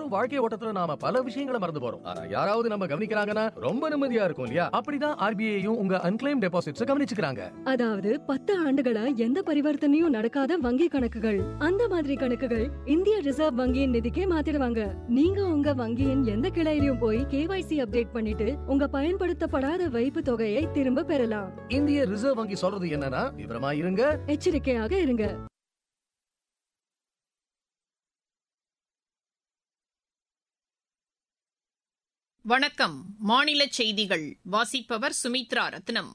தினந்தோறும் வாழ்க்கை ஓட்டத்துல நாம பல விஷயங்களை மறந்து போறோம் ஆனா யாராவது நம்ம கவனிக்கிறாங்கன்னா ரொம்ப நிம்மதியா இருக்கும் இல்லையா அப்படிதான் ஆர்பிஐயும் உங்க அன்கிளைம் டெபாசிட்ஸ் கவனிச்சுக்கிறாங்க அதாவது பத்து ஆண்டுகளா எந்த பரிவர்த்தனையும் நடக்காத வங்கி கணக்குகள் அந்த மாதிரி கணக்குகள் இந்திய ரிசர்வ் வங்கியின் நிதிக்கே மாத்திடுவாங்க நீங்க உங்க வங்கியின் எந்த கிளையிலும் போய் கேவைசி அப்டேட் பண்ணிட்டு உங்க பயன்படுத்தப்படாத வைப்பு தொகையை திரும்ப பெறலாம் இந்திய ரிசர்வ் வங்கி சொல்றது என்னன்னா விவரமா இருங்க எச்சரிக்கையாக இருங்க வணக்கம் மாநில செய்திகள் வாசிப்பவர் சுமித்ரா ரத்னம்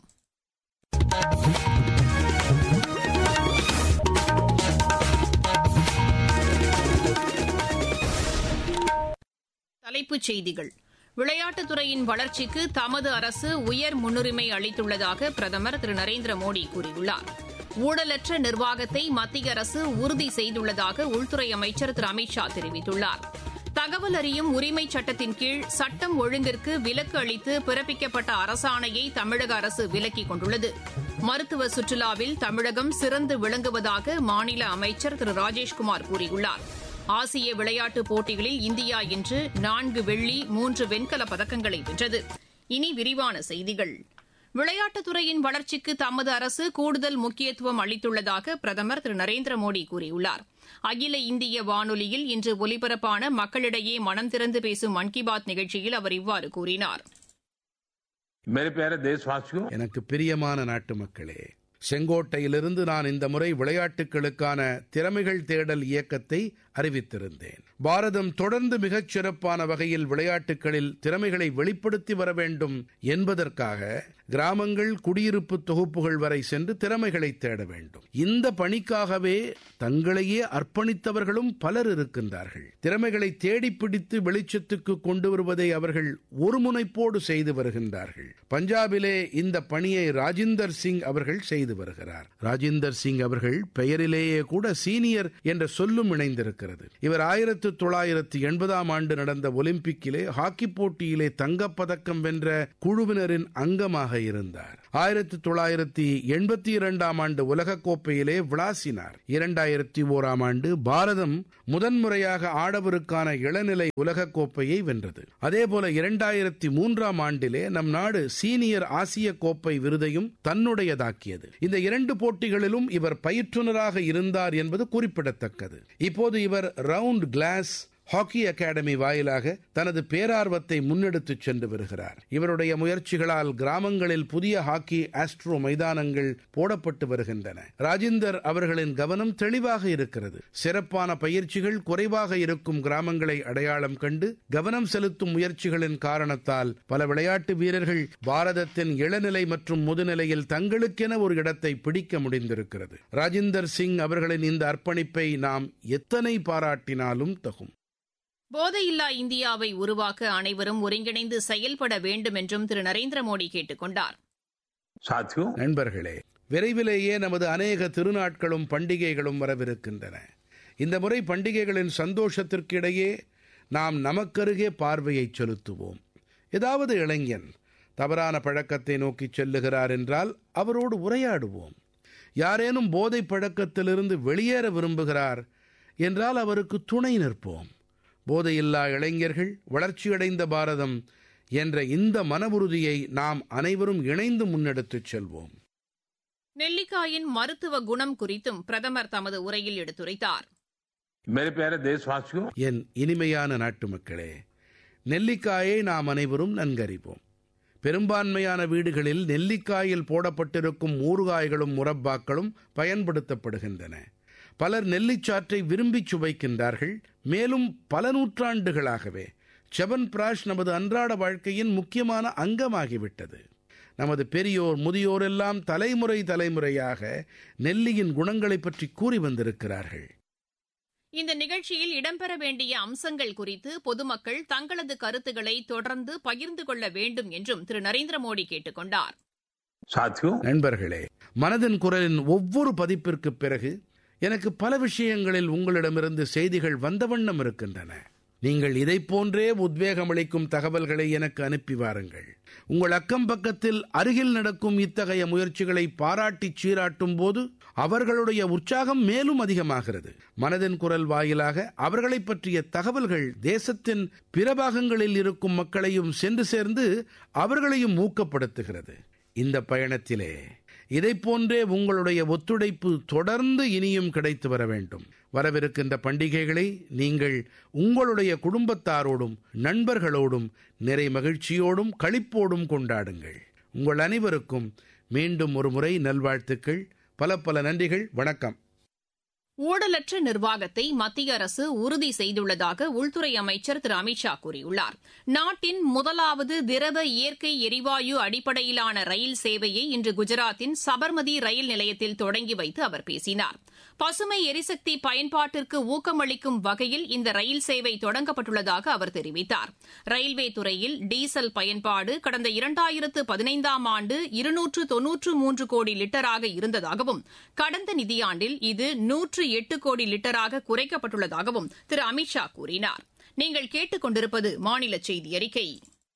தலைப்புச் செய்திகள் விளையாட்டுத் துறையின் வளர்ச்சிக்கு தமது அரசு உயர் முன்னுரிமை அளித்துள்ளதாக பிரதமர் திரு நரேந்திர மோடி கூறியுள்ளார் ஊழலற்ற நிர்வாகத்தை மத்திய அரசு உறுதி செய்துள்ளதாக உள்துறை அமைச்சர் திரு அமித் ஷா தெரிவித்துள்ளார் தகவல் அறியும் உரிமை சட்டத்தின் கீழ் சட்டம் ஒழுங்கிற்கு விலக்கு அளித்து பிறப்பிக்கப்பட்ட அரசாணையை தமிழக அரசு விலக்கிக் கொண்டுள்ளது மருத்துவ சுற்றுலாவில் தமிழகம் சிறந்து விளங்குவதாக மாநில அமைச்சர் திரு ராஜேஷ்குமார் கூறியுள்ளார் ஆசிய விளையாட்டுப் போட்டிகளில் இந்தியா இன்று நான்கு வெள்ளி மூன்று வெண்கலப் பதக்கங்களை வென்றது இனி விரிவான செய்திகள் விளையாட்டுத் துறையின் வளர்ச்சிக்கு தமது அரசு கூடுதல் முக்கியத்துவம் அளித்துள்ளதாக பிரதமர் திரு நரேந்திர மோடி கூறியுள்ளார் அகில இந்திய வானொலியில் இன்று ஒலிபரப்பான மக்களிடையே மனம் திறந்து பேசும் மன் கி பாத் நிகழ்ச்சியில் அவர் இவ்வாறு கூறினார் मेरे प्यारे देशवासियों எனக்கு பிரியமான நாட்டு மக்களே செங்கோட்டையிலிருந்து நான் இந்த முறை விளையாட்டுகளுக்கான திறமைகள் தேடல் இயக்கத்தை அறிவித்திருந்தேன் பாரதம் தொடர்ந்து மிகச் சிறப்பான வகையில் விளையாட்டுகளில் திறமைகளை வெளிப்படுத்தி வர வேண்டும் என்பதற்காக கிராமங்கள் குடியிருப்பு தொகுப்புகள் வரை சென்று திறமைகளை தேட வேண்டும் இந்த பணிக்காகவே தங்களையே அர்ப்பணித்தவர்களும் பலர் இருக்கின்றார்கள் திறமைகளை தேடிப் பிடித்து வெளிச்சத்துக்கு கொண்டு வருவதை அவர்கள் ஒரு முனைப்போடு செய்து வருகின்றார்கள் பஞ்சாபிலே இந்த பணியை ராஜிந்தர் சிங் அவர்கள் செய்து வருகிறார் ராஜிந்தர் சிங் அவர்கள் பெயரிலேயே கூட சீனியர் என்ற சொல்லும் இணைந்திருக்கிறது இவர் ஆயிரத்து தொள்ளாயிரத்து எண்பதாம் ஆண்டு நடந்த ஒலிம்பிக்கிலே ஹாக்கி போட்டியிலே தங்கப்பதக்கம் வென்ற குழுவினரின் அங்கமாக இருந்தார் ஆயிரத்தி தொள்ளாயிரத்தி எண்பத்தி இரண்டாம் ஆண்டு உலகக்கோப்பையிலே விளாசினார் இரண்டாயிரத்தி ஓராம் ஆண்டு பாரதம் முதன்முறையாக ஆடவருக்கான இளநிலை உலகக்கோப்பையை வென்றது அதேபோல இரண்டாயிரத்தி மூன்றாம் ஆண்டிலே நம் நாடு சீனியர் ஆசிய கோப்பை விருதையும் தன்னுடையதாக்கியது இந்த இரண்டு போட்டிகளிலும் இவர் பயிற்றுனராக இருந்தார் என்பது குறிப்பிடத்தக்கது இப்போது இவர் ரவுண்ட் கிளாஸ் ஹாக்கி அகாடமி வாயிலாக தனது பேரார்வத்தை முன்னெடுத்துச் சென்று வருகிறார் இவருடைய முயற்சிகளால் கிராமங்களில் புதிய ஹாக்கி ஆஸ்ட்ரோ மைதானங்கள் போடப்பட்டு வருகின்றன ராஜிந்தர் அவர்களின் கவனம் தெளிவாக இருக்கிறது சிறப்பான பயிற்சிகள் குறைவாக இருக்கும் கிராமங்களை அடையாளம் கண்டு கவனம் செலுத்தும் முயற்சிகளின் காரணத்தால் பல விளையாட்டு வீரர்கள் பாரதத்தின் இளநிலை மற்றும் முதுநிலையில் தங்களுக்கென ஒரு இடத்தை பிடிக்க முடிந்திருக்கிறது ராஜிந்தர் சிங் அவர்களின் இந்த அர்ப்பணிப்பை நாம் எத்தனை பாராட்டினாலும் தகும் போதையில்லா இந்தியாவை உருவாக்க அனைவரும் ஒருங்கிணைந்து செயல்பட வேண்டும் என்றும் திரு நரேந்திர மோடி கேட்டுக் கொண்டார் साथियों நண்பர்களே விரைவிலேயே நமது அநேக திருநாட்களும் பண்டிகைகளும் வரவிருக்கின்றன இந்த முறை பண்டிகைகளின் சந்தோஷத்திற்கு இடையே நாம் நமக்கருகே பார்வையை செலுத்துவோம் ஏதாவது இளைஞன் தவறான பழக்கத்தை நோக்கி செல்லுகிறார் என்றால் அவரோடு உரையாடுவோம் யாரேனும் போதை பழக்கத்திலிருந்து வெளியேற விரும்புகிறார் என்றால் அவருக்கு துணை நிற்போம் போதையில்லா இளைஞர்கள் வளர்ச்சியடைந்த பாரதம் என்ற இந்த மனவுறுதியை நாம் அனைவரும் இணைந்து முன்னெடுத்துச் செல்வோம் நெல்லிக்காயின் மருத்துவ குணம் குறித்தும் பிரதமர் தமது உரையில் எடுத்துரைத்தார் मेरे प्यारे देशवासियों என் இனிமையான நாட்டு மக்களே நெல்லிக்காயை நாம் அனைவரும் நன்கறிவோம் பெரும்பான்மையான வீடுகளில் நெல்லிக்காயில் போடப்பட்டிருக்கும் ஊறுகாய்களும் முரப்பாக்களும் பயன்படுத்தப்படுகின்றன பலர் நெல்லிச்சாற்றை விரும்பிச் சுவைக்கின்றார்கள் மேலும் பல நூற்றாண்டுகளாகவே செவன் பிராஷ் நமது அன்றாட வாழ்க்கையின் முக்கியமான அங்கமாகிவிட்டது நமது பெரியோர் முதியோர் எல்லாம் தலைமுறை தலைமுறையாக நெல்லியின் குணங்களைப் பற்றி கூறி வந்திருக்கிறார்கள் இந்த நிகழ்ச்சியில் இடம்பெற வேண்டிய அம்சங்கள் குறித்து பொதுமக்கள் தங்களது கருத்துக்களை தொடர்ந்து பகிர்ந்து கொள்ள வேண்டும் என்றும் திரு நரேந்திர மோடி கேட்டுக் கொண்டார் साथियों நண்பர்களே மனதின் குரலின் ஒவ்வொரு பதிப்பிற்கு பிறகு எனக்கு பல விஷயங்களில் உங்களிடமிருந்து செய்திகள் வந்த வண்ணம் இருக்கின்றன நீங்கள் இதைப் போன்றே உத்வேகமளிக்கும் தகவல்களை எனக்கு அனுப்பி வாருங்கள் உங்கள் அக்கம் பக்கத்தில் அருகில் நடக்கும் இத்தகைய முயற்சிகளை பாராட்டிச் சீராட்டும் போது அவர்களுடைய உற்சாகம் மேலும் அதிகமாகிறது மனதின் குரல் வாயிலாக அவர்களைப் பற்றிய தகவல்கள் தேசத்தின் பிற பாகங்களில் இருக்கும் மக்களையும் சென்று சேர்ந்து அவர்களையும் ஊக்கப்படுத்துகிறது இந்த பயணத்திலே இதைப் போன்றே உங்களுடைய ஒத்துழைப்பு தொடர்ந்து இனியும் கிடைத்து வர வேண்டும் வரவிருக்கின்ற பண்டிகைகளை நீங்கள் உங்களுடைய குடும்பத்தாரோடும் நண்பர்களோடும் நிறை மகிழ்ச்சியோடும் களிப்போடும் கொண்டாடுங்கள் உங்கள் அனைவருக்கும் மீண்டும் ஒரு முறை நல்வாழ்த்துக்கள் பல பல நன்றிகள் வணக்கம் ஊழலற்ற நிர்வாகத்தை மத்திய அரசு உறுதி செய்துள்ளதாக உள்துறை அமைச்சர் திரு அமித்ஷா கூறியுள்ளார் நாட்டின் முதலாவது திரவ இயற்கை எரிவாயு அடிப்படையிலான ரயில் சேவையை இன்று குஜராத்தின் சபர்மதி ரயில் நிலையத்தில் தொடங்கி வைத்து அவர் பேசினார் பசுமை எரிசக்தி பயன்பாட்டிற்கு ஊக்கமளிக்கும் வகையில் இந்த ரயில் சேவை தொடங்கப்பட்டுள்ளதாக அவர் தெரிவித்தார் ரயில்வே துறையில் டீசல் பயன்பாடு கடந்த இரண்டாயிரத்து பதினைந்தாம் ஆண்டு இருநூற்று தொன்னூற்று மூன்று கோடி லிட்டராக இருந்ததாகவும் கடந்த நிதியாண்டில் இது நூற்று எட்டு கோடி லிட்டராக குறைக்கப்பட்டுள்ளதாகவும் திரு அமித்ஷா கூறினார் நீங்கள் கேட்டுக் கொண்டிருப்பது மாநில செய்தி அறிக்கை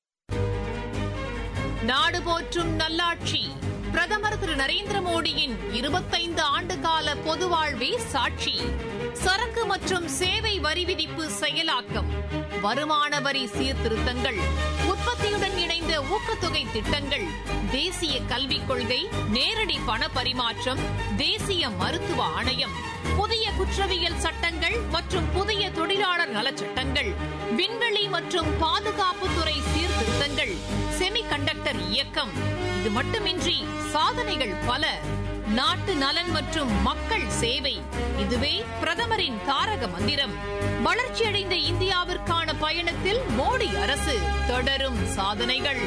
நாடு போற்றும் நல்லாட்சி பிரதமர் திரு நரேந்திர மோடியின் இருபத்தைந்து ஆண்டு கால பொது வாழ்வே சாட்சி சரக்கு மற்றும் சேவை வரி விதிப்பு செயலாக்கம் வருமான வரி சீர்திருத்தங்கள் உற்பத்தியுடன் இணைந்த ஊக்கத்தொகை திட்டங்கள் தேசிய கல்விக் கொள்கை நேரடி பண பரிமாற்றம் தேசிய மருத்துவ ஆணையம் புதிய குற்றவியல் சட்டங்கள் மற்றும் புதிய தொழிலாளர் நலச்சட்டங்கள் விண்வெளி மற்றும் பாதுகாப்புத்துறை சீர்திருத்தங்கள் செமி கண்டக்டர் இயக்கம் இது மட்டுமின்றி சாதனைகள் பல நாட்டு நலன் மற்றும் மக்கள் சேவை இதுவே பிரதமரின் தாரக மந்திரம் வளர்ச்சியடைந்த இந்தியாவிற்கான பயணத்தில் மோடி அரசு தொடரும் சாதனைகள்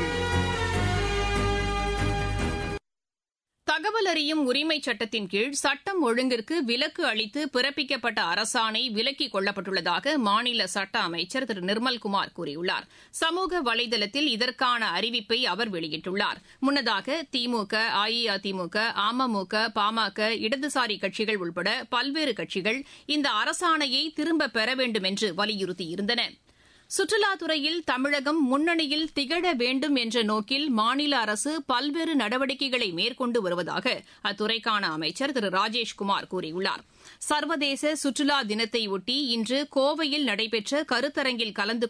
தகவல் அறியும் உரிமை சட்டத்தின் கீழ் சட்டம் ஒழுங்கிற்கு விலக்கு அளித்து பிறப்பிக்கப்பட்ட அரசாணை விலக்கிக் கொள்ளப்பட்டுள்ளதாக மாநில சட்ட அமைச்சர் திரு நிர்மல்குமார் கூறியுள்ளார் சமூக வலைதளத்தில் இதற்கான அறிவிப்பை அவர் வெளியிட்டுள்ளார் முன்னதாக திமுக அஇஅதிமுக அமமுக பாமக இடதுசாரி கட்சிகள் உள்பட பல்வேறு கட்சிகள் இந்த அரசாணையை திரும்பப் பெற வேண்டும் என்று வலியுறுத்தியிருந்தன சுற்றுலாத்துறையில் தமிழகம் முன்னணியில் திகழ வேண்டும் என்ற நோக்கில் மாநில அரசு பல்வேறு நடவடிக்கைகளை மேற்கொண்டு வருவதாக அத்துறைக்கான அமைச்சர் திரு ராஜேஷ்குமார் கூறியுள்ளார் சர்வதேச சுற்றுலா தினத்தையொட்டி இன்று கோவையில் நடைபெற்ற கருத்தரங்கில் கலந்து